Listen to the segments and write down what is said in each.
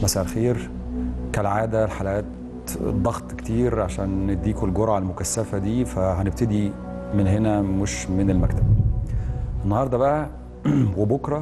مساء الخير كالعادة الحلقات ضغط كتير عشان نديكوا الجرعة المكثفة دي فهنبتدي من هنا مش من المكتب النهاردة بقى وبكرة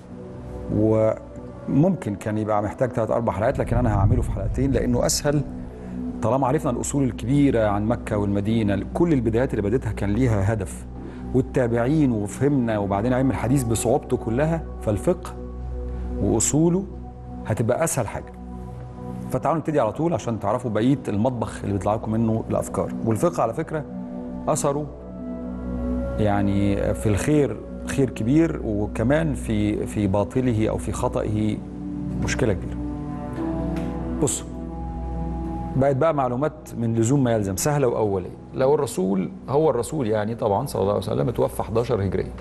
وممكن كان يبقى محتاج ثلاث أربع حلقات لكن أنا هعمله في حلقتين لأنه أسهل طالما عرفنا الأصول الكبيرة عن مكة والمدينة كل البدايات اللي بديتها كان ليها هدف والتابعين وفهمنا وبعدين علم الحديث بصعوبته كلها فالفقه واصوله هتبقى اسهل حاجه فتعالوا نبتدي على طول عشان تعرفوا بقيه المطبخ اللي بيطلع لكم منه الافكار والفقه على فكره اثره يعني في الخير خير كبير وكمان في في باطله او في خطئه مشكله كبيره بصوا بقت بقى معلومات من لزوم ما يلزم سهله واوليه لو الرسول هو الرسول يعني طبعا صلى الله عليه وسلم اتوفى 11 هجريه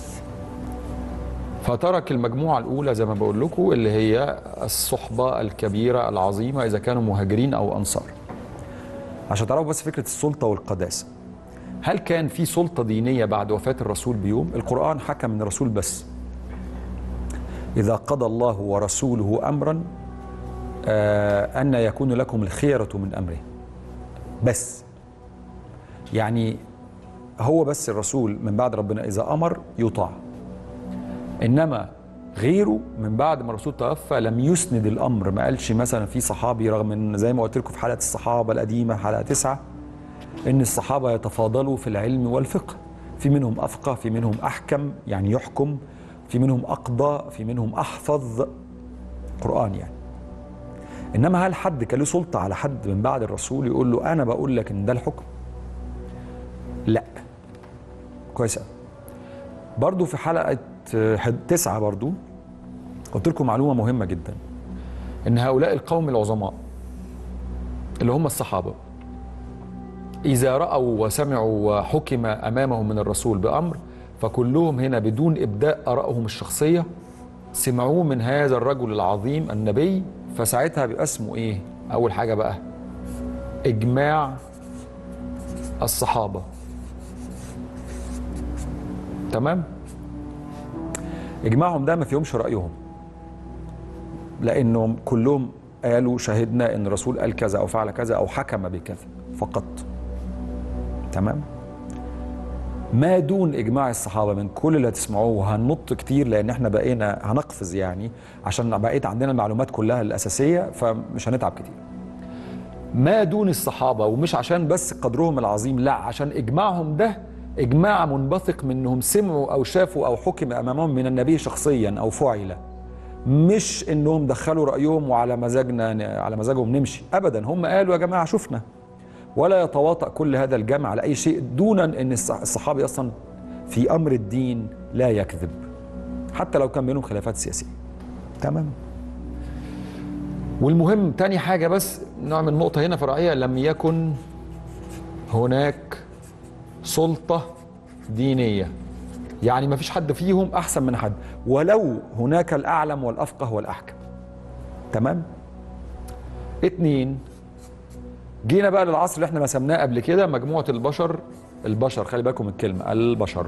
فترك المجموعة الأولى زي ما بقول لكم اللي هي الصحبة الكبيرة العظيمة إذا كانوا مهاجرين أو أنصار عشان تعرفوا بس فكرة السلطة والقداسة هل كان في سلطة دينية بعد وفاة الرسول بيوم؟ القرآن حكى من الرسول بس إذا قضى الله ورسوله أمرا آه أن يكون لكم الخيرة من أمره بس يعني هو بس الرسول من بعد ربنا إذا أمر يطاع انما غيره من بعد ما الرسول توفى لم يسند الامر ما قالش مثلا في صحابي رغم ان زي ما قلت لكم في حلقه الصحابه القديمه حلقه تسعه ان الصحابه يتفاضلوا في العلم والفقه في منهم افقه في منهم احكم يعني يحكم في منهم اقضى في منهم احفظ قران يعني انما هل حد كان له سلطه على حد من بعد الرسول يقول له انا بقول لك ان ده الحكم لا كويس قوي برضو في حلقه تسعة برضو قلت لكم معلومة مهمة جدا إن هؤلاء القوم العظماء اللي هم الصحابة إذا رأوا وسمعوا وحكم أمامهم من الرسول بأمر فكلهم هنا بدون إبداء آرائهم الشخصية سمعوه من هذا الرجل العظيم النبي فساعتها بيبقى اسمه إيه؟ أول حاجة بقى إجماع الصحابة تمام؟ اجماعهم ده ما فيهمش رايهم لانهم كلهم قالوا شهدنا ان الرسول قال كذا او فعل كذا او حكم بكذا فقط تمام ما دون اجماع الصحابه من كل اللي هتسمعوه وهننط كتير لان احنا بقينا هنقفز يعني عشان بقيت عندنا المعلومات كلها الاساسيه فمش هنتعب كتير ما دون الصحابه ومش عشان بس قدرهم العظيم لا عشان اجماعهم ده اجماع منبثق من انهم سمعوا او شافوا او حكم امامهم من النبي شخصيا او فعل مش انهم دخلوا رايهم وعلى مزاجنا على مزاجهم نمشي ابدا هم قالوا يا جماعه شفنا ولا يتواطأ كل هذا الجمع على اي شيء دون ان الصحابي اصلا في امر الدين لا يكذب حتى لو كان بينهم خلافات سياسيه تمام والمهم تاني حاجه بس نعمل نقطه هنا فرعيه لم يكن هناك سلطة دينية يعني ما فيش حد فيهم أحسن من حد ولو هناك الأعلم والأفقه والأحكم تمام اتنين جينا بقى للعصر اللي احنا رسمناه قبل كده مجموعة البشر البشر خلي بالكم الكلمة البشر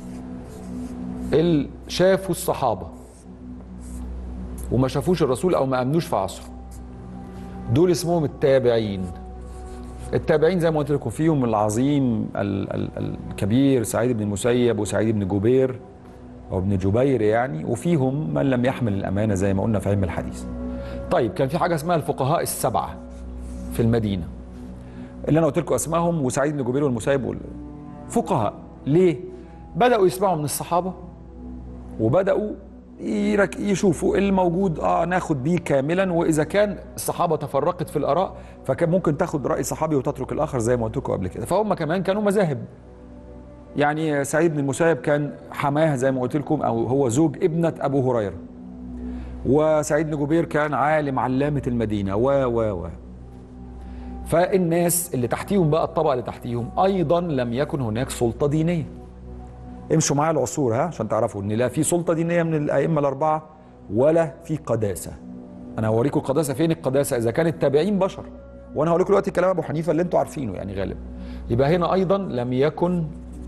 اللي شافوا الصحابة وما شافوش الرسول أو ما أمنوش في عصره دول اسمهم التابعين التابعين زي ما قلت لكم فيهم العظيم ال ال الكبير سعيد بن المسيب وسعيد بن جبير او ابن جبير يعني وفيهم من لم يحمل الامانه زي ما قلنا في علم الحديث. طيب كان في حاجه اسمها الفقهاء السبعه في المدينه. اللي انا قلت لكم اسمائهم وسعيد بن جبير والمسيب فقهاء ليه؟ بداوا يسمعوا من الصحابه وبداوا يشوفوا الموجود اه ناخد بيه كاملا واذا كان الصحابه تفرقت في الاراء فكان ممكن تاخد راي صحابي وتترك الاخر زي ما قلت لكم قبل كده فهم كمان كانوا مذاهب يعني سعيد بن المسيب كان حماه زي ما قلت لكم او هو زوج ابنه ابو هريره وسعيد بن جبير كان عالم علامه المدينه و و و فالناس اللي تحتيهم بقى الطبقه اللي تحتيهم ايضا لم يكن هناك سلطه دينيه امشوا معايا العصور ها عشان تعرفوا ان لا في سلطه دينيه من الائمه الاربعه ولا في قداسه انا هوريكم القداسه فين القداسه اذا كان التابعين بشر وانا هقول لكم دلوقتي كلام ابو حنيفه اللي انتوا عارفينه يعني غالبا يبقى هنا ايضا لم يكن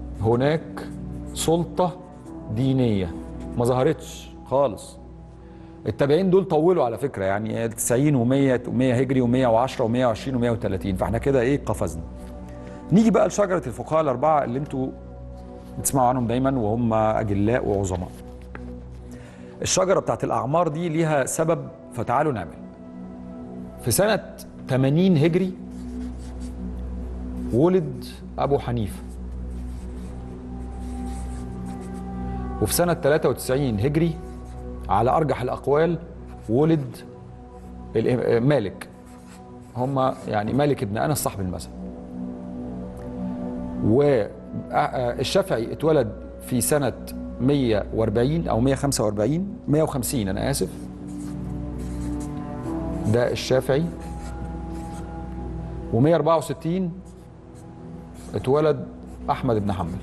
هناك سلطه دينيه ما ظهرتش خالص التابعين دول طولوا على فكره يعني 90 و100 و100 هجري و110 و120 و130 فاحنا كده ايه قفزنا نيجي بقى لشجره الفقهاء الاربعه اللي انتوا بتسمعوا عنهم دايما وهم اجلاء وعظماء الشجره بتاعت الاعمار دي ليها سبب فتعالوا نعمل في سنه 80 هجري ولد ابو حنيفه وفي سنه 93 هجري على ارجح الاقوال ولد الإم- مالك هم يعني مالك ابن انس صاحب المذهب والشافعي اتولد في سنه 140 او 145 150 انا اسف ده الشافعي و164 اتولد احمد بن حنبل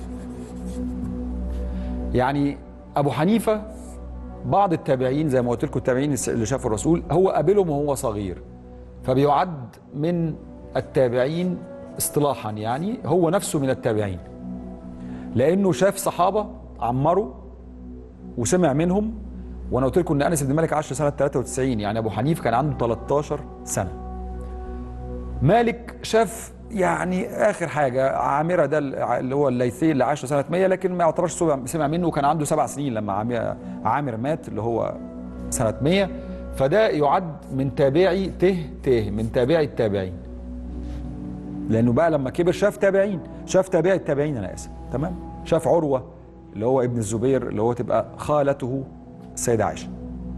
يعني ابو حنيفه بعض التابعين زي ما قلت لكم التابعين اللي شافوا الرسول هو قابلهم وهو صغير فبيعد من التابعين اصطلاحا يعني هو نفسه من التابعين لانه شاف صحابه عمروا وسمع منهم وانا قلت لكم ان انس بن مالك عاش سنه 93 يعني ابو حنيفه كان عنده 13 سنه مالك شاف يعني اخر حاجه عامره ده اللي هو الليثي اللي عاش سنه 100 لكن ما يعتبرش سمع- سمع منه وكان عنده سبع سنين لما عام- عامر مات اللي هو سنه 100 فده يعد من تابعي ته ته من تابعي التابعين لانه بقى لما كبر شاف تابعين شاف تابعي التابعين انا اسف تمام شاف عروه اللي هو ابن الزبير اللي هو تبقى خالته السيده عائشه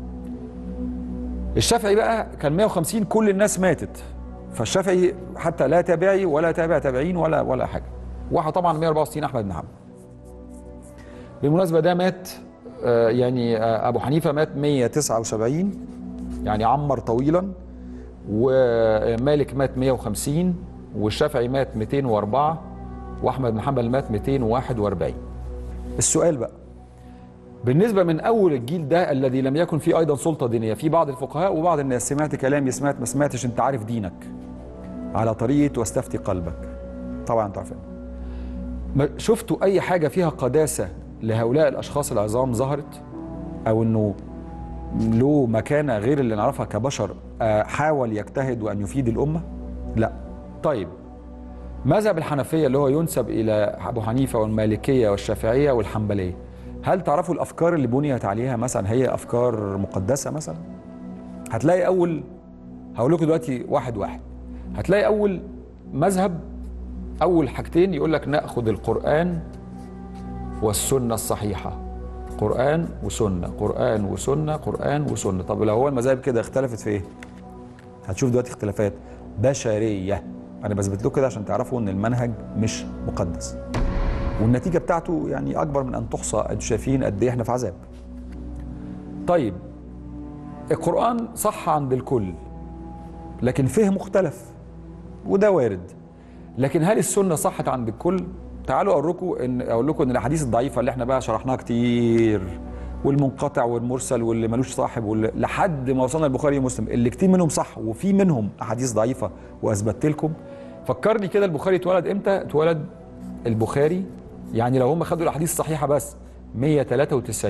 الشافعي بقى كان 150 كل الناس ماتت فالشافعي حتى لا تابعي ولا تابع تابعين ولا ولا حاجه واحد طبعا 164 احمد بن حنبل بالمناسبه ده مات آه، يعني آه، ابو حنيفه مات 179 يعني عمر طويلا ومالك مات 150 والشافعي مات 204 واحمد بن حنبل مات 241 السؤال بقى بالنسبه من اول الجيل ده الذي لم يكن فيه ايضا سلطه دينيه في بعض الفقهاء وبعض الناس سمعت كلامي سمعت ما سمعتش انت عارف دينك على طريقه واستفتي قلبك طبعا انتوا عارفين ما- شفتوا اي حاجه فيها قداسه لهؤلاء الاشخاص العظام ظهرت او انه له مكانه غير اللي نعرفها كبشر آه، حاول يجتهد وان يفيد الامه لا طيب مذهب الحنفيه اللي هو ينسب الى ابو حنيفه والمالكيه والشافعيه والحنبليه هل تعرفوا الافكار اللي بنيت عليها مثلا هي افكار مقدسه مثلا هتلاقي اول هقول لكم دلوقتي واحد واحد هتلاقي اول مذهب اول حاجتين يقول لك ناخذ القران والسنه الصحيحه قران وسنه قران وسنه قران وسنه طب لو هو المذاهب كده اختلفت في ايه هتشوف دلوقتي اختلافات بشريه انا بثبت لكم كده عشان تعرفوا ان المنهج مش مقدس والنتيجه بتاعته يعني اكبر من ان تحصى انتوا شايفين قد ايه احنا في عذاب طيب القران صح عند الكل لكن فهم مختلف وده وارد لكن هل السنه صحت عند الكل تعالوا اقول لكم ان اقول لكم ان الاحاديث الضعيفه اللي احنا بقى شرحناها كتير والمنقطع والمرسل واللي ملوش صاحب واللي لحد ما وصلنا البخاري ومسلم اللي كتير منهم صح وفي منهم احاديث ضعيفه واثبتت لكم فكرني كده البخاري اتولد امتى اتولد البخاري يعني لو هم خدوا الاحاديث الصحيحه بس 193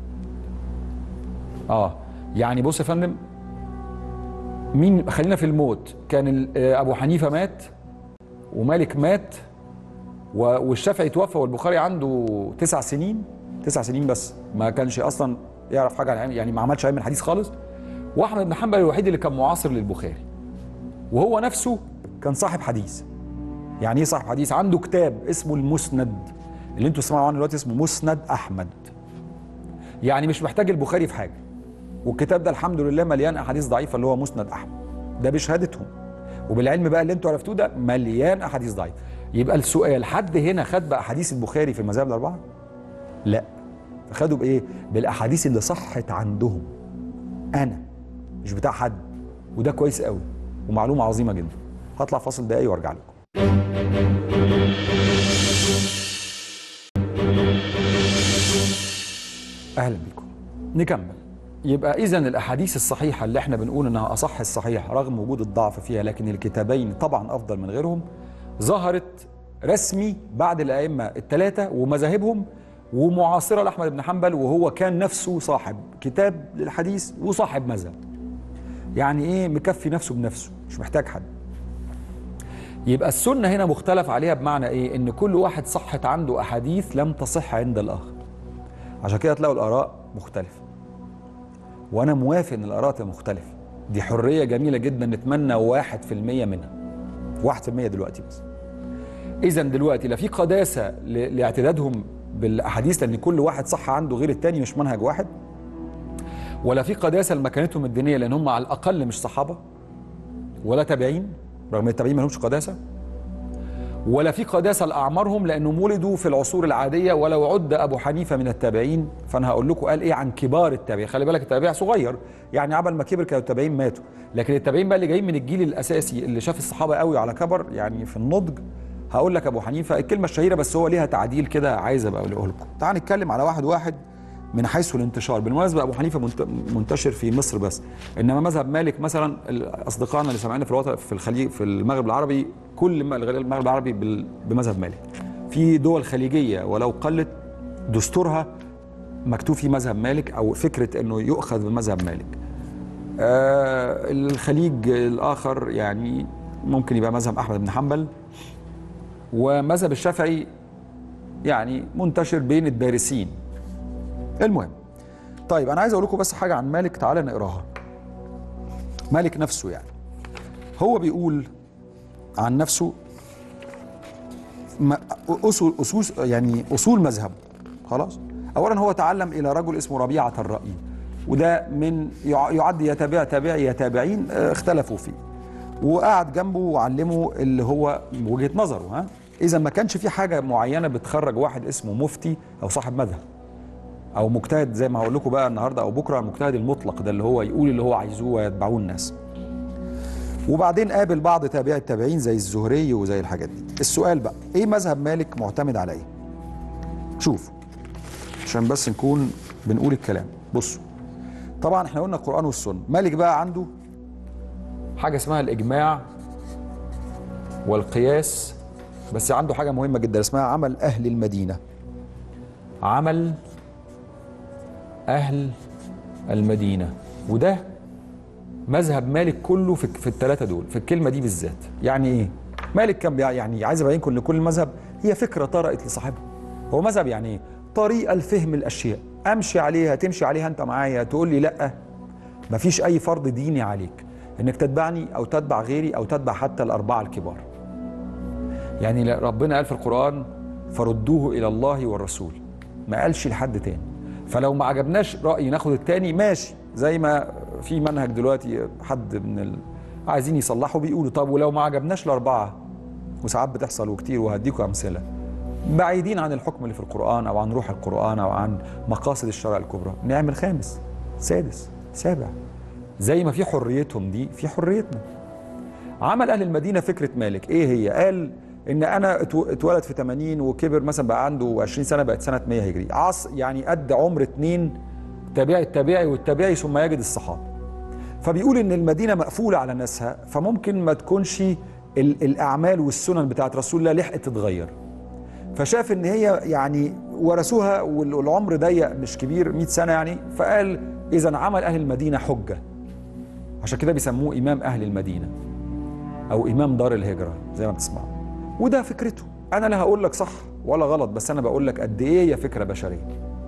اه يعني بص يا فندم مين خلينا في الموت كان ال- آه، ابو حنيفه مات ومالك مات و- والشافعي توفى والبخاري عنده تسع سنين تسع سنين بس ما كانش اصلا يعرف حاجه عن العلم يعني ما عملش علم الحديث خالص واحمد بن حنبل الوحيد اللي كان معاصر للبخاري وهو نفسه كان صاحب حديث يعني ايه صاحب حديث عنده كتاب اسمه المسند اللي انتوا تسمعوا عنه دلوقتي اسمه مسند احمد يعني مش محتاج البخاري في حاجه والكتاب ده الحمد لله مليان احاديث ضعيفه اللي هو مسند احمد ده بشهادتهم وبالعلم بقى اللي انتوا عرفتوه ده مليان احاديث ضعيفه يبقى السؤال حد هنا خد باحاديث البخاري في المذاهب الاربعه لا فخدوا بايه بالاحاديث اللي صحت عندهم انا مش بتاع حد وده كويس قوي ومعلومه عظيمه جدا هطلع فاصل دقايق وارجع لكم اهلا بكم نكمل يبقى اذا الاحاديث الصحيحه اللي احنا بنقول انها اصح الصحيح رغم وجود الضعف فيها لكن الكتابين طبعا افضل من غيرهم ظهرت رسمي بعد الائمه الثلاثه ومذاهبهم ومعاصره لاحمد بن حنبل وهو كان نفسه صاحب كتاب للحديث وصاحب مذهب يعني ايه مكفي نفسه بنفسه مش محتاج حد يبقى السنه هنا مختلف عليها بمعنى ايه ان كل واحد صحت عنده احاديث لم تصح عند الاخر عشان كده تلاقوا الاراء مختلفه وانا موافق ان الاراء تبقى مختلفه دي حريه جميله جدا نتمنى واحد في المية منها واحد في المية دلوقتي بس اذا دلوقتي لا في قداسه ل- لاعتدادهم بالاحاديث لان كل واحد صح عنده غير التاني مش منهج واحد ولا في قداسه لمكانتهم الدينيه لان هم على الاقل مش صحابه ولا تابعين رغم ان التابعين ما لهمش قداسه ولا في قداسه لاعمارهم لانهم ولدوا في العصور العاديه ولو عد ابو حنيفه من التابعين فانا هقول لكم قال ايه عن كبار التابعين خلي بالك التابع صغير يعني عبل ما كبر كانوا التابعين ماتوا لكن التابعين بقى اللي جايين من الجيل الاساسي اللي شاف الصحابه قوي على كبر يعني في النضج هقول لك ابو حنيفه الكلمه الشهيره بس هو ليها تعديل كده عايز ابقى اقوله لكم تعال نتكلم على واحد واحد من حيث الانتشار بالمناسبه ابو حنيفه منت- منتشر في مصر بس انما مذهب مالك مثلا اصدقائنا اللي سامعيننا في الوطن في الخليج في المغرب العربي كل ما- المغرب العربي بال- بمذهب مالك في دول خليجيه ولو قلت دستورها مكتوب فيه مذهب مالك او فكره انه يؤخذ بمذهب مالك آه الخليج الاخر يعني ممكن يبقى مذهب احمد بن حنبل ومذهب الشافعي يعني منتشر بين الدارسين المهم طيب انا عايز اقول لكم بس حاجه عن مالك تعالى نقراها مالك نفسه يعني هو بيقول عن نفسه ما- اصول اصول يعني اصول مذهبه خلاص اولا هو تعلم الى رجل اسمه ربيعه الرأي وده من يع- يعد يتابع تابعي يتابعين آه، اختلفوا فيه وقعد جنبه وعلمه اللي هو وجهه نظره ها اذا ما كانش في حاجه معينه بتخرج واحد اسمه مفتي او صاحب مذهب او مجتهد زي ما هقول لكم بقى النهارده او بكره المجتهد المطلق ده اللي هو يقول اللي هو عايزوه ويتبعوه الناس وبعدين قابل بعض تابعي التابعين زي الزهري وزي الحاجات دي السؤال بقى ايه مذهب مالك معتمد على ايه شوف عشان بس نكون بنقول الكلام بصوا طبعا احنا قلنا القرآن والسنة مالك بقى عنده حاجة اسمها الإجماع والقياس بس عنده حاجة مهمة جدا اسمها عمل أهل المدينة عمل أهل المدينة وده مذهب مالك كله في, في الثلاثة دول في الكلمة دي بالذات يعني إيه؟ مالك كان بيع- يعني عايز أبينكم إن كل مذهب هي فكرة طرأت لصاحبها هو مذهب يعني إيه؟ طريقة لفهم الأشياء أمشي عليها تمشي عليها أنت معايا تقول لي لأ مفيش أي فرض ديني عليك إنك تتبعني أو تتبع غيري أو تتبع حتى الأربعة الكبار يعني لا- ربنا قال في القرآن فردوه إلى الله والرسول ما قالش لحد تاني فلو ما عجبناش رأي ناخد التاني ماشي زي ما في منهج دلوقتي حد من ال... عايزين يصلحوا بيقولوا طب ولو ما عجبناش الأربعة وساعات بتحصل وكتير وهديكم أمثلة بعيدين عن الحكم اللي في القرآن أو عن روح القرآن أو عن مقاصد الشرع الكبرى نعمل خامس سادس سابع زي ما في حريتهم دي في حريتنا عمل اهل المدينه فكره مالك ايه هي قال ان انا اتو- اتولد في 80 وكبر مثلا بقى عنده 20 سنه بقت سنه 100 هجري عص يعني قد عمر اتنين تابعي التابعي والتابعي ثم يجد الصحابه فبيقول ان المدينه مقفوله على ناسها فممكن ما تكونش ال- الاعمال والسنن بتاعت رسول الله لحقت تتغير فشاف ان هي يعني ورثوها وال- والعمر ضيق مش كبير 100 سنه يعني فقال اذا عمل اهل المدينه حجه عشان كده بيسموه امام اهل المدينه او امام دار الهجره زي ما بتسمعوا وده فكرته انا لا هقول لك صح ولا غلط بس انا بقول لك قد ايه هي فكره بشريه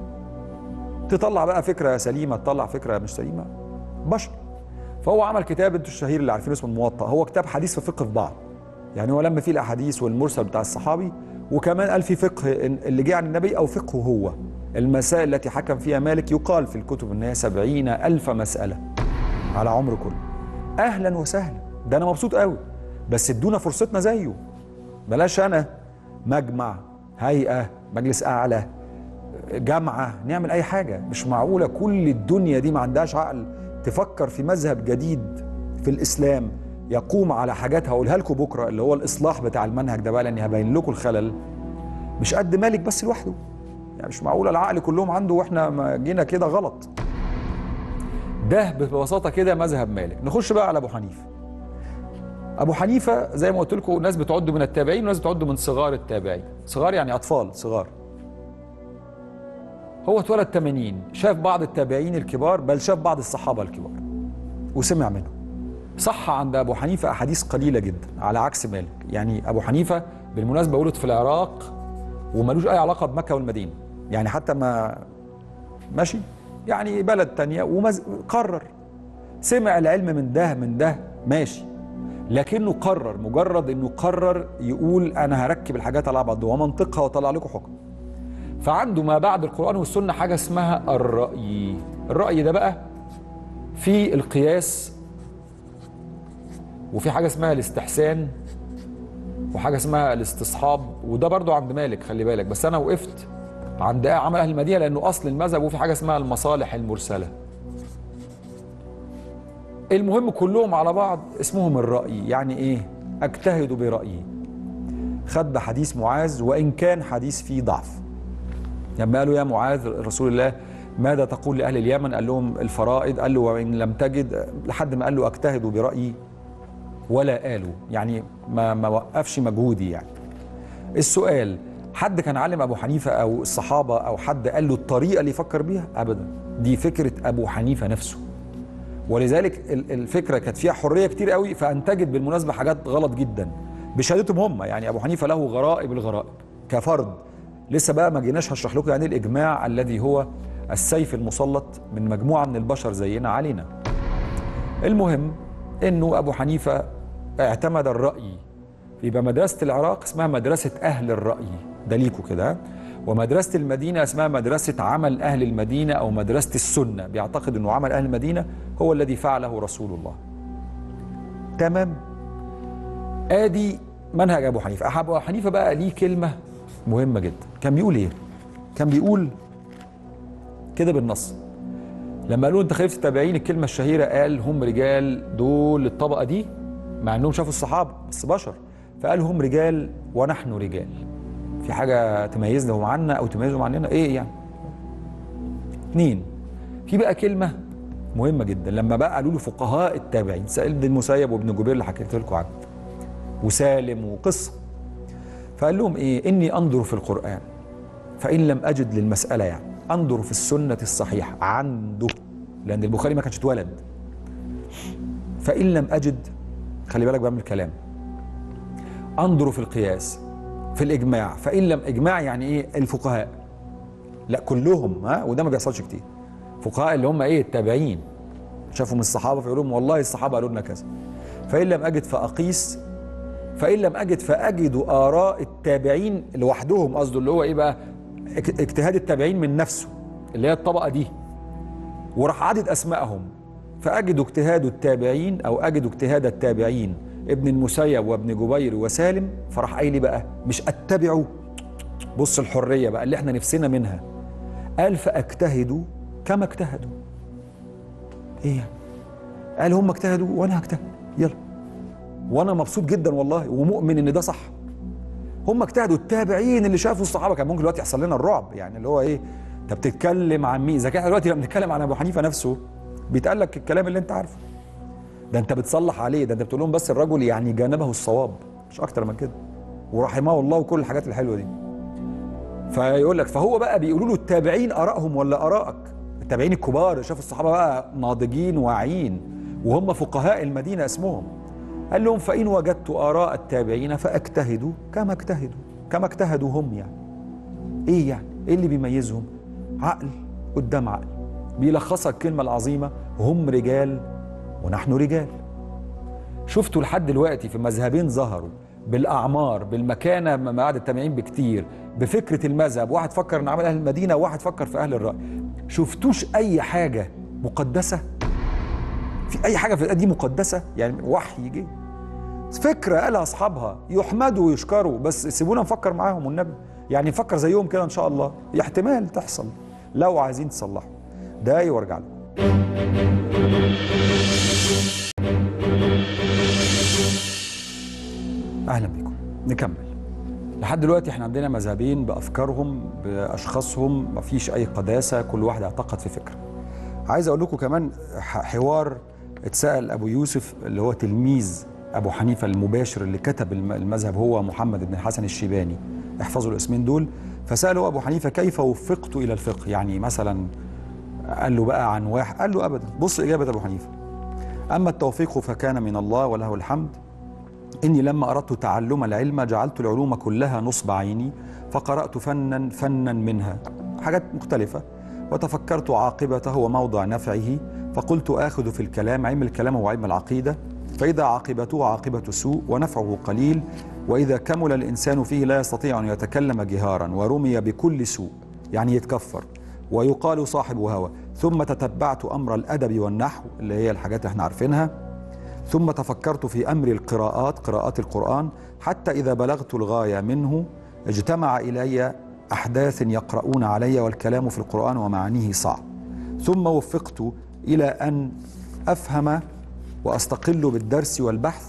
تطلع بقى فكره سليمه تطلع فكره مش سليمه بشر فهو عمل كتاب انتوا الشهير اللي عارفينه اسمه الموطأ هو كتاب حديث في فقه في بعض يعني هو لما فيه الاحاديث والمرسل بتاع الصحابي وكمان قال في فقه اللي جه عن النبي او فقهه هو المسائل التي حكم فيها مالك يقال في الكتب ان هي سبعين ألف مسألة على عمر كله أهلا وسهلا ده أنا مبسوط قوي بس ادونا فرصتنا زيه بلاش أنا مجمع هيئة مجلس أعلى جامعة نعمل أي حاجة مش معقولة كل الدنيا دي ما عندهاش عقل تفكر في مذهب جديد في الإسلام يقوم على حاجات هقولها لكم بكرة اللي هو الإصلاح بتاع المنهج ده بقى لأني هبين لكم الخلل مش قد مالك بس لوحده يعني مش معقولة العقل كلهم عنده واحنا ما جينا كده غلط ده ببساطة كده مذهب مالك نخش بقى على أبو حنيفة أبو حنيفة زي ما قلت لكم ناس بتعد من التابعين وناس بتعد من صغار التابعين صغار يعني أطفال صغار هو اتولد 80 شاف بعض التابعين الكبار بل شاف بعض الصحابه الكبار وسمع منهم صح عند ابو حنيفه احاديث قليله جدا على عكس مالك يعني ابو حنيفه بالمناسبه ولد في العراق وملوش اي علاقه بمكه والمدينه يعني حتى ما ماشي يعني بلد تانية وقرر سمع العلم من ده من ده ماشي لكنه قرر مجرد انه قرر يقول انا هركب الحاجات على بعض ومنطقها واطلع لكم حكم فعنده ما بعد القران والسنه حاجه اسمها الراي الراي ده بقى في القياس وفي حاجه اسمها الاستحسان وحاجه اسمها الاستصحاب وده برضو عند مالك خلي بالك بس انا وقفت عند عمل اهل المدينه لانه اصل المذهب وفي حاجه اسمها المصالح المرسله المهم كلهم على بعض اسمهم الرأي يعني ايه اجتهد برأيي خد بحديث معاذ وان كان حديث فيه ضعف لما قالوا يا معاذ رسول الله ماذا تقول لأهل اليمن قال لهم الفرائض قال له وإن لم تجد لحد ما قال له أجتهد برأيي ولا قالوا يعني ما, ما وقفش مجهودي يعني السؤال حد كان علم أبو حنيفة أو الصحابة أو حد قال له الطريقة اللي يفكر بيها أبدا دي فكرة أبو حنيفة نفسه ولذلك الفكره كانت فيها حريه كتير قوي فانتجت بالمناسبه حاجات غلط جدا بشهادتهم هم يعني ابو حنيفه له غرائب الغرائب كفرد لسه بقى ما جيناش هشرح لكم يعني الاجماع الذي هو السيف المسلط من مجموعه من البشر زينا علينا المهم انه ابو حنيفه اعتمد الراي يبقى مدرسه العراق اسمها مدرسه اهل الراي ده ليكوا كده ومدرسة المدينة اسمها مدرسة عمل أهل المدينة أو مدرسة السنة بيعتقد أنه عمل أهل المدينة هو الذي فعله رسول الله تمام آدي منهج أبو حنيفة أبو حنيفة بقى ليه كلمة مهمة جدا كان بيقول إيه كان بيقول كده بالنص لما قالوا انت خليفه التابعين الكلمه الشهيره قال هم رجال دول الطبقه دي مع انهم شافوا الصحابه بس بشر فقال هم رجال ونحن رجال في حاجه تميزهم عنا او تميزهم عننا ايه يعني اثنين في بقى كلمه مهمه جدا لما بقى قالوا له فقهاء التابعين سائل ابن المسيب وابن جبير اللي حكيت لكم عنه وسالم وقصه فقال لهم ايه اني انظر في القران فان لم اجد للمساله يعني انظر في السنه الصحيحه عنده لان البخاري ما كانش اتولد فان لم اجد خلي بالك بقى من الكلام انظر في القياس في الاجماع فان لم اجماع يعني ايه الفقهاء لا كلهم ها وده ما بيحصلش كتير فقهاء اللي هم ايه التابعين شافوا من الصحابه فيقولوا لهم والله الصحابه قالوا لنا كذا فان لم اجد فاقيس فان لم اجد فاجد اراء التابعين لوحدهم قصده اللي هو ايه بقى اجتهاد التابعين من نفسه اللي هي الطبقه دي وراح عدد اسمائهم فاجد اجتهاد التابعين او اجد اجتهاد التابعين ابن المسيب وابن جبير وسالم فراح قايل بقى مش اتبعه بص الحريه بقى اللي احنا نفسنا منها قال فاجتهد كما اجتهدوا ايه يعني قال هم اجتهدوا وانا هجتهد يلا وانا مبسوط جدا والله ومؤمن ان ده صح هم اجتهدوا التابعين اللي شافوا الصحابه كان ممكن دلوقتي يحصل لنا الرعب يعني اللي هو ايه انت بتتكلم عن مين اذا كان دلوقتي لما بنتكلم عن ابو حنيفه نفسه بيتقال لك الكلام اللي انت عارفه ده انت بتصلح عليه ده انت بتقول لهم بس الرجل يعني جانبه الصواب مش اكتر من كده ورحمه الله وكل الحاجات الحلوه دي فيقول لك فهو بقى بيقولوا له التابعين ارائهم ولا ارائك التابعين الكبار شافوا الصحابه بقى ناضجين واعيين وهم فقهاء المدينه اسمهم قال لهم فان وجدت اراء التابعين فاجتهدوا كما اجتهدوا كما اجتهدوا هم يعني ايه يعني ايه اللي بيميزهم عقل قدام عقل بيلخصها الكلمه العظيمه هم رجال ونحن رجال شفتوا لحد دلوقتي في مذهبين ظهروا بالاعمار بالمكانه ما بعد التابعين بكتير بفكره المذهب واحد فكر ان عمل اهل المدينه وواحد فكر في اهل الراي شفتوش اي حاجه مقدسه في اي حاجه في الآية دي مقدسه يعني وحي جه فكره قالها اصحابها يحمدوا ويشكروا بس سيبونا نفكر معاهم والنبي يعني نفكر زيهم كده ان شاء الله احتمال تحصل لو عايزين تصلحوا دقايق وارجع لكم اهلا بكم نكمل لحد دلوقتي احنا عندنا مذهبين بافكارهم باشخاصهم مفيش اي قداسه كل واحد اعتقد في فكره عايز اقول لكم كمان حوار اتسال ابو يوسف اللي هو تلميذ ابو حنيفه المباشر اللي كتب المذهب هو محمد بن الحسن الشيباني احفظوا الاسمين دول فساله ابو حنيفه كيف وفقت الى الفقه يعني مثلا قال له بقى عن واحد قال له ابدا بص اجابه ابو حنيفه اما التوفيق فكان من الله وله الحمد إني لما أردت تعلم العلم جعلت العلوم كلها نصب عيني فقرأت فنا فنا منها حاجات مختلفة وتفكرت عاقبته وموضع نفعه فقلت آخذ في الكلام علم الكلام وعلم العقيدة فإذا عاقبته عاقبة سوء ونفعه قليل وإذا كمل الإنسان فيه لا يستطيع أن يتكلم جهارا ورمي بكل سوء يعني يتكفر ويقال صاحب هوى ثم تتبعت أمر الأدب والنحو اللي هي الحاجات اللي احنا عارفينها ثم تفكرت في امر القراءات قراءات القران حتى اذا بلغت الغايه منه اجتمع الي احداث يقرؤون علي والكلام في القران ومعانيه صعب ثم وفقت الى ان افهم واستقل بالدرس والبحث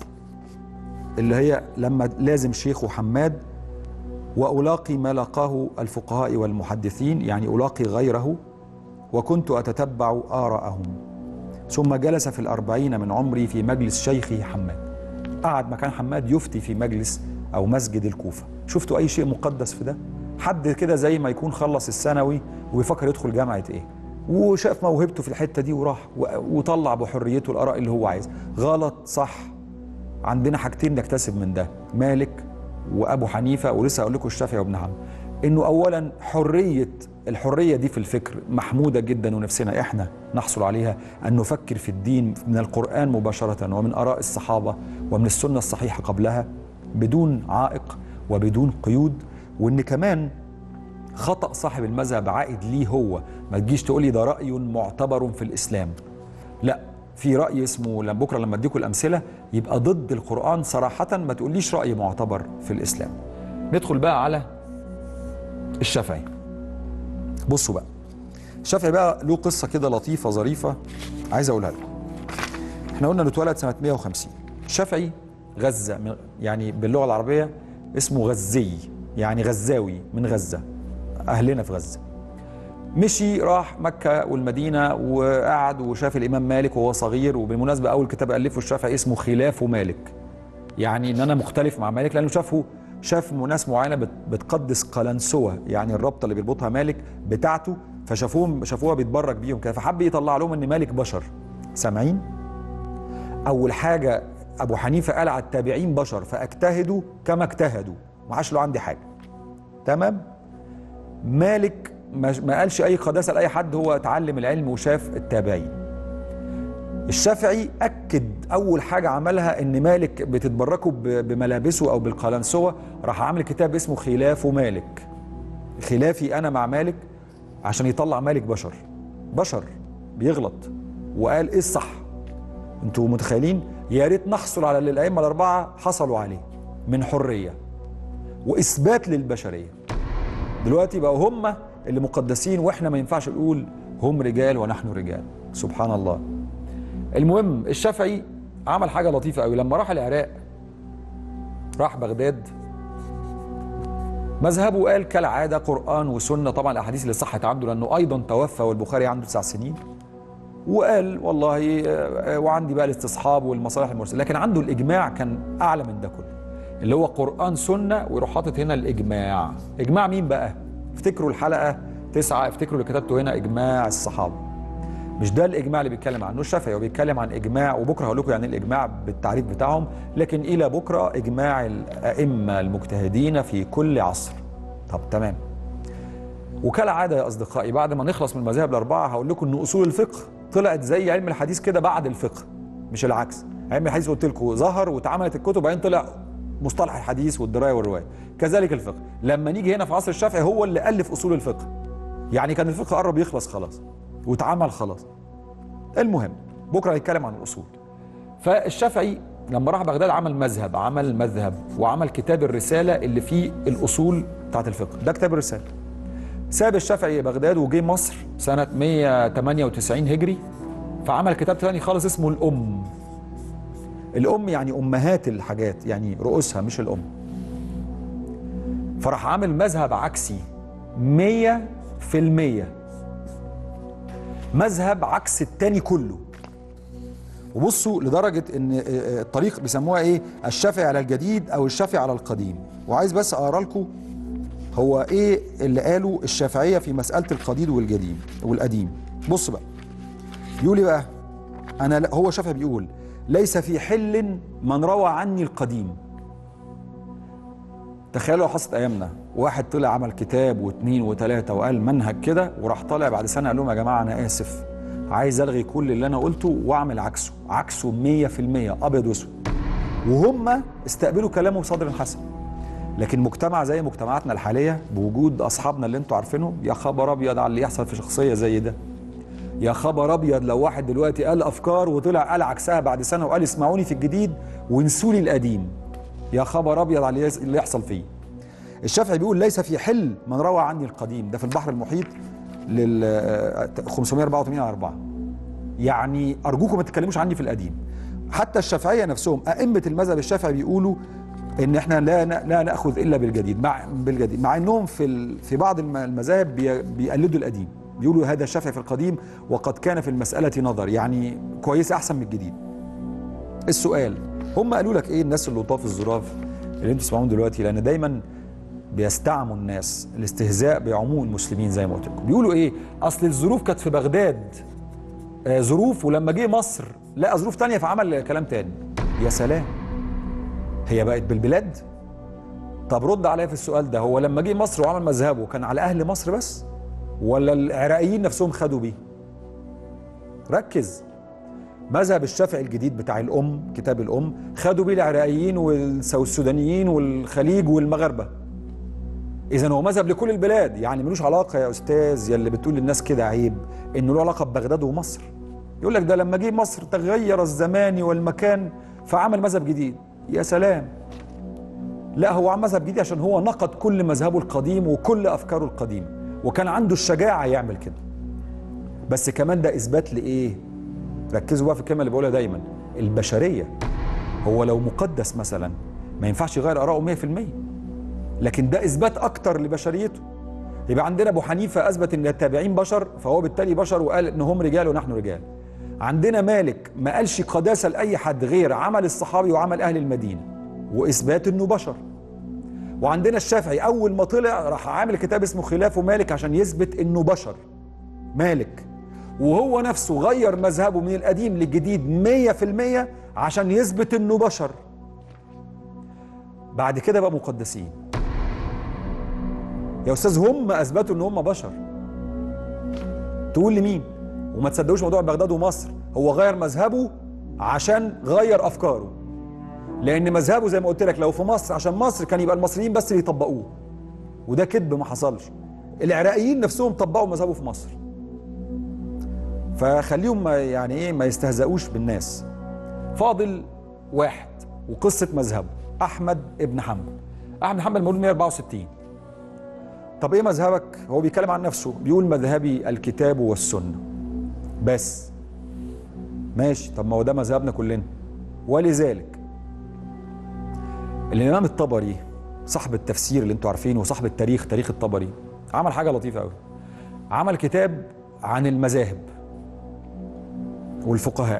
اللي هي لما لازم شيخ وحماد والاقي ما لاقاه الفقهاء والمحدثين يعني الاقي غيره وكنت اتتبع اراءهم ثم جلس في الأربعين من عمري في مجلس شيخه حماد قعد مكان حماد يفتي في مجلس أو مسجد الكوفة شفتوا أي شيء مقدس في ده حد كده زي ما يكون خلص الثانوي ويفكر يدخل جامعة إيه وشاف موهبته في الحتة دي وراح وطلع بحريته الآراء اللي هو عايز غلط صح عندنا حاجتين نكتسب من ده مالك وأبو حنيفة ولسه أقول لكم الشافعي وابن حنبل إنه أولا حرية الحرية دي في الفكر محمودة جدا ونفسنا إحنا نحصل عليها أن نفكر في الدين من القرآن مباشرة ومن آراء الصحابة ومن السنة الصحيحة قبلها بدون عائق وبدون قيود وإن كمان خطأ صاحب المذهب عائد ليه هو ما تجيش تقول لي ده رأي معتبر في الإسلام لا في رأي اسمه لما بكرة لما اديكم الأمثلة يبقى ضد القرآن صراحة ما تقوليش رأي معتبر في الإسلام ندخل بقى على الشافعي بصوا بقى الشافعي بقى له قصة كده لطيفة ظريفة عايز أقولها لكم احنا قلنا انه اتولد سنة 150 الشافعي غزة يعني باللغة العربية اسمه غزي يعني غزاوي من غزة أهلنا في غزة مشي راح مكة والمدينة وقعد وشاف الإمام مالك وهو صغير وبالمناسبة أول كتاب ألفه الشافعي اسمه خلاف مالك يعني إن أنا مختلف مع مالك لأنه شافه شاف ناس معينه بتقدس قلنسوه يعني الرابطه اللي بيربطها مالك بتاعته فشافوهم شافوها بيتبرك بيهم كده فحب يطلع لهم ان مالك بشر سامعين اول حاجه ابو حنيفه قال على التابعين بشر فاجتهدوا كما اجتهدوا ما عادش له عندي حاجه تمام مالك ما قالش اي قداسه لاي حد هو اتعلم العلم وشاف التابعين الشافعي اكد اول حاجه عملها ان مالك بتتبركوا بملابسه او بالقلنسوه راح عامل كتاب اسمه خلاف مالك خلافي انا مع مالك عشان يطلع مالك بشر بشر بيغلط وقال ايه الصح انتوا متخيلين يا ريت نحصل على اللي الائمه الاربعه حصلوا عليه من حريه واثبات للبشريه دلوقتي بقوا هم اللي مقدسين واحنا ما ينفعش نقول هم رجال ونحن رجال سبحان الله المهم الشافعي عمل حاجه لطيفه قوي لما راح العراق راح بغداد مذهبه قال كالعاده قران وسنه طبعا الاحاديث اللي صحت عنده لانه ايضا توفى والبخاري عنده تسع سنين وقال والله وعندي بقى الاستصحاب والمصالح المرسله لكن عنده الاجماع كان اعلى من ده كله اللي هو قران سنه ويروح حاطط هنا الاجماع اجماع مين بقى افتكروا الحلقه تسعة افتكروا اللي كتبته هنا اجماع الصحابه مش ده الاجماع اللي بيتكلم عنه الشافعي هو بيتكلم عن اجماع وبكره هقول لكم يعني الاجماع بالتعريف بتاعهم لكن الى بكره اجماع الائمه المجتهدين في كل عصر طب تمام وكالعاده يا اصدقائي بعد ما نخلص من المذاهب الاربعه هقول لكم ان اصول الفقه طلعت زي علم الحديث كده بعد الفقه مش العكس علم الحديث قلت لكم ظهر واتعملت الكتب وبعدين طلع مصطلح الحديث والدرايه والروايه كذلك الفقه لما نيجي هنا في عصر الشافعي هو اللي الف اصول الفقه يعني كان الفقه قرب يخلص خلاص واتعمل خلاص المهم بكره هنتكلم عن الاصول فالشافعي لما راح بغداد عمل مذهب عمل مذهب وعمل كتاب الرساله اللي فيه الاصول بتاعت الفقه ده كتاب الرساله ساب الشافعي بغداد وجه مصر سنه 198 هجري فعمل كتاب تاني خالص اسمه الام الام يعني امهات الحاجات يعني رؤوسها مش الام فراح عامل مذهب عكسي مية في المية مذهب عكس التاني كله وبصوا لدرجة ان الطريق بيسموها ايه الشافعي على الجديد او الشافعي على القديم وعايز بس اقرا لكم هو ايه اللي قاله الشافعيه في مساله القديد والجديد والقديم بص بقى بيقول ايه بقى انا لا- هو الشافعي بيقول ليس في حل من روى عني القديم تخيلوا لو حصلت ايامنا واحد طلع عمل كتاب واثنين وثلاثه وقال منهج كده وراح طالع بعد سنه قال لهم يا جماعه انا اسف عايز الغي كل اللي انا قلته واعمل عكسه عكسه 100% ابيض واسود وهم استقبلوا كلامه بصدر حسن لكن مجتمع زي مجتمعاتنا الحاليه بوجود اصحابنا اللي انتوا عارفينهم يا خبر ابيض على اللي يحصل في شخصيه زي ده يا خبر ابيض لو واحد دلوقتي قال افكار وطلع قال عكسها بعد سنه وقال اسمعوني في الجديد وانسوا لي القديم يا خبر ابيض على اللي يس- اللي يحصل فيه الشافعي بيقول ليس في حل من روى عني القديم ده في البحر المحيط لل آه، 584 على 4 يعني ارجوكم ما تتكلموش عني في القديم حتى الشافعيه نفسهم ائمه المذهب الشافعي بيقولوا ان احنا لا ن- لا ناخذ الا بالجديد مع بالجديد مع انهم في ال- في بعض الم- المذاهب بي- بيقلدوا القديم بيقولوا هذا الشافعي في القديم وقد كان في المساله نظر يعني كويس احسن من الجديد السؤال هم قالوا لك ايه الناس اللطاف الظراف اللي انتوا تسمعون دلوقتي لان دايما بيستعموا الناس الاستهزاء بعموم المسلمين زي ما قلت لكم بيقولوا ايه اصل الظروف كانت في بغداد آه، ظروف ولما جه مصر لقى ظروف تانية فعمل كلام تاني يا سلام هي بقت بالبلاد طب رد عليا في السؤال ده هو لما جه مصر وعمل مذهبه كان على اهل مصر بس ولا العراقيين نفسهم خدوا بيه ركز مذهب الشافعي الجديد بتاع الام كتاب الام خدوا بيه العراقيين والسودانيين والخليج والمغاربه اذا هو مذهب لكل البلاد يعني ملوش علاقه يا استاذ يا اللي بتقول للناس كده عيب انه له علاقه ببغداد ومصر يقول لك ده لما جه مصر تغير الزمان والمكان فعمل مذهب جديد يا سلام لا هو عمل مذهب جديد عشان هو نقد كل مذهبه القديم وكل افكاره القديمه وكان عنده الشجاعه يعمل كده بس كمان ده اثبات لايه ركزوا بقى في الكلمه اللي بقولها دايما البشريه هو لو مقدس مثلا ما ينفعش يغير اراءه 100% لكن ده اثبات اكتر لبشريته يبقى عندنا ابو حنيفه اثبت ان التابعين بشر فهو بالتالي بشر وقال ان هم رجال ونحن رجال عندنا مالك ما قالش قداسه لاي حد غير عمل الصحابي وعمل اهل المدينه واثبات انه بشر وعندنا الشافعي اول ما طلع راح عامل كتاب اسمه خلاف مالك عشان يثبت انه بشر مالك وهو نفسه غير مذهبه من القديم للجديد 100% عشان يثبت انه بشر بعد كده بقى مقدسين يا استاذ هم اثبتوا ان هم بشر تقول لمين وما تصدقوش موضوع بغداد ومصر هو غير مذهبه عشان غير افكاره لان مذهبه زي ما قلت لك لو في مصر عشان مصر كان يبقى المصريين بس اللي يطبقوه وده كذب ما حصلش العراقيين نفسهم طبقوا مذهبه في مصر فخليهم ما يعني ايه ما يستهزئوش بالناس فاضل واحد وقصه مذهبه احمد ابن حنبل احمد بن حنبل مولود 164 طب ايه مذهبك هو بيتكلم عن نفسه بيقول مذهبي الكتاب والسنه بس ماشي طب ما هو ده مذهبنا كلنا ولذلك الامام الطبري صاحب التفسير اللي انتوا عارفينه وصاحب التاريخ تاريخ الطبري عمل حاجه لطيفه قوي عمل كتاب عن المذاهب والفقهاء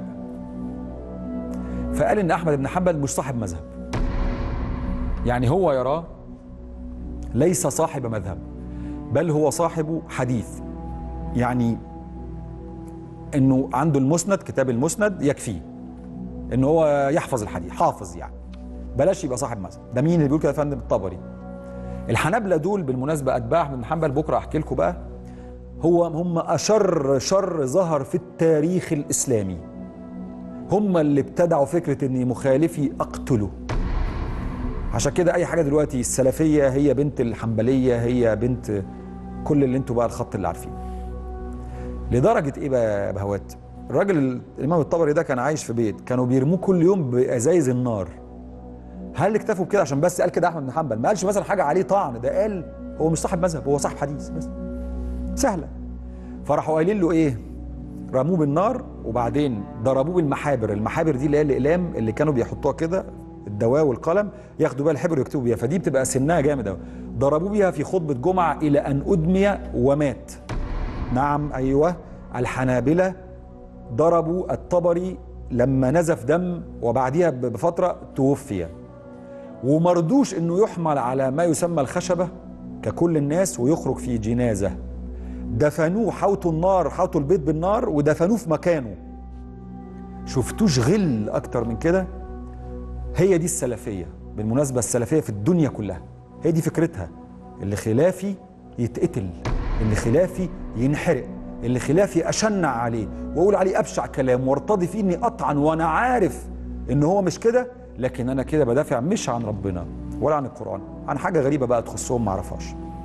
فقال ان احمد بن حنبل مش صاحب مذهب يعني هو يراه ليس صاحب مذهب بل هو صاحب حديث يعني انه عنده المسند كتاب المسند يكفيه ان هو يحفظ الحديث حافظ يعني بلاش يبقى صاحب مذهب ده مين اللي بيقول كده يا فندم الطبري الحنابلة دول بالمناسبة أتباع أحمد بن حنبل بكرة أحكي لكم بقى هو هم أشر شر ظهر في التاريخ الإسلامي هم اللي ابتدعوا فكرة إن مخالفي أقتله عشان كده أي حاجة دلوقتي السلفية هي بنت الحنبلية هي بنت كل اللي انتوا بقى الخط اللي عارفينه لدرجة إيه بقى يا بهوات الراجل الإمام الطبري ده كان عايش في بيت كانوا بيرموه كل يوم بأزايز النار هل اكتفوا بكده عشان بس قال كده احمد بن حنبل ما قالش مثلا حاجه عليه طعن ده قال هو مش صاحب مذهب هو صاحب حديث بس سهله فراحوا قايلين له ايه رموه بالنار وبعدين ضربوه بالمحابر المحابر دي اللي هي الاقلام اللي كانوا بيحطوها كده الدواء والقلم ياخدوا بيها الحبر ويكتبوا بيها فدي بتبقى سنها جامد قوي ضربوه بيها في خطبه جمعه الى ان ادمي ومات نعم ايوه الحنابله ضربوا الطبري لما نزف دم وبعديها بفتره توفي ومرضوش انه يحمل على ما يسمى الخشبه ككل الناس ويخرج في جنازة دفنوه حوطوا النار حوطوا البيت بالنار ودفنوه في مكانه شفتوش غل أكتر من كده هي دي السلفية بالمناسبة السلفية في الدنيا كلها هي دي فكرتها اللي خلافي يتقتل اللي خلافي ينحرق اللي خلافي أشنع عليه وأقول عليه أبشع كلام وارتضي فيه إني أطعن وأنا عارف إن هو مش كده لكن أنا كده بدافع مش عن ربنا ولا عن القرآن عن حاجة غريبة بقى تخصهم معرفهاش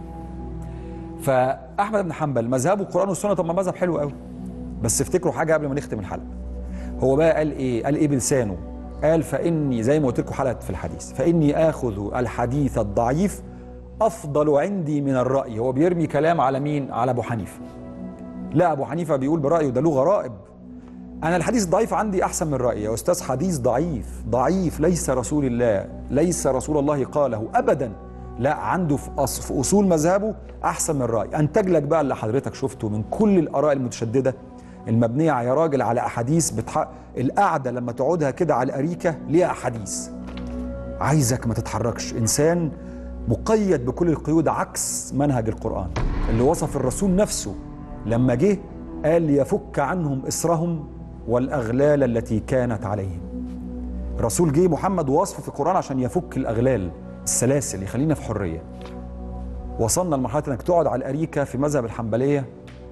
فأحمد بن حنبل مذهبه القرآن والسنة طب ما مذهب حلو قوي بس افتكروا حاجة قبل ما نختم الحلقة هو بقى قال ايه قال ايه بلسانه قال فاني زي ما قلت لكم حلقه في الحديث فاني اخذ الحديث الضعيف افضل عندي من الراي هو بيرمي كلام على مين على ابو حنيفه لا ابو حنيفه بيقول برايه ده له غرائب انا الحديث الضعيف عندي احسن من رايي يا استاذ حديث ضعيف ضعيف ليس رسول الله ليس رسول الله قاله ابدا لا عنده في, أص... في اصول مذهبه احسن من راي انتج لك بقى اللي حضرتك شفته من كل الاراء المتشدده المبنيه يا راجل على احاديث بتح... القعده لما تقعدها كده على الاريكه ليها احاديث عايزك ما تتحركش انسان مقيد بكل القيود عكس منهج القران اللي وصف الرسول نفسه لما جه قال ليفك عنهم اسرهم والاغلال التي كانت عليهم الرسول جه محمد وصفه في القران عشان يفك الاغلال السلاسل يخلينا في حريه وصلنا لمرحله انك تقعد على الاريكه في مذهب الحنبليه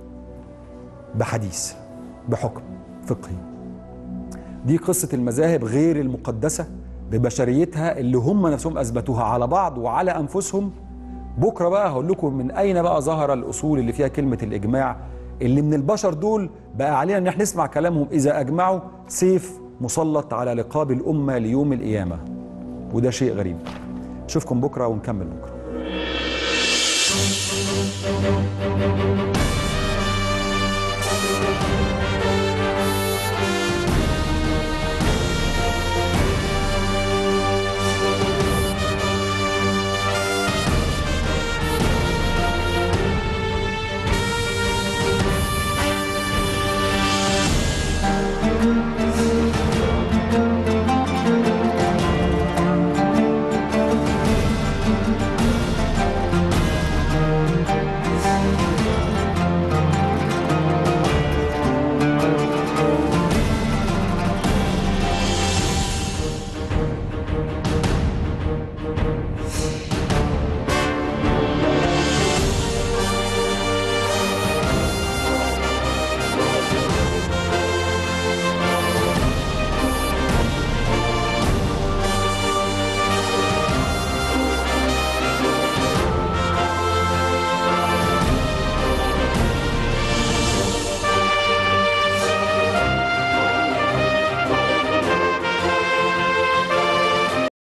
بحديث بحكم فقهي دي قصة المذاهب غير المقدسة ببشريتها اللي هم نفسهم أثبتوها على بعض وعلى أنفسهم بكرة بقى هقول لكم من أين بقى ظهر الأصول اللي فيها كلمة الإجماع اللي من البشر دول بقى علينا إن احنا نسمع كلامهم إذا أجمعوا سيف مسلط على رقاب الأمة ليوم القيامة وده شيء غريب أشوفكم بكرة ونكمل بكرة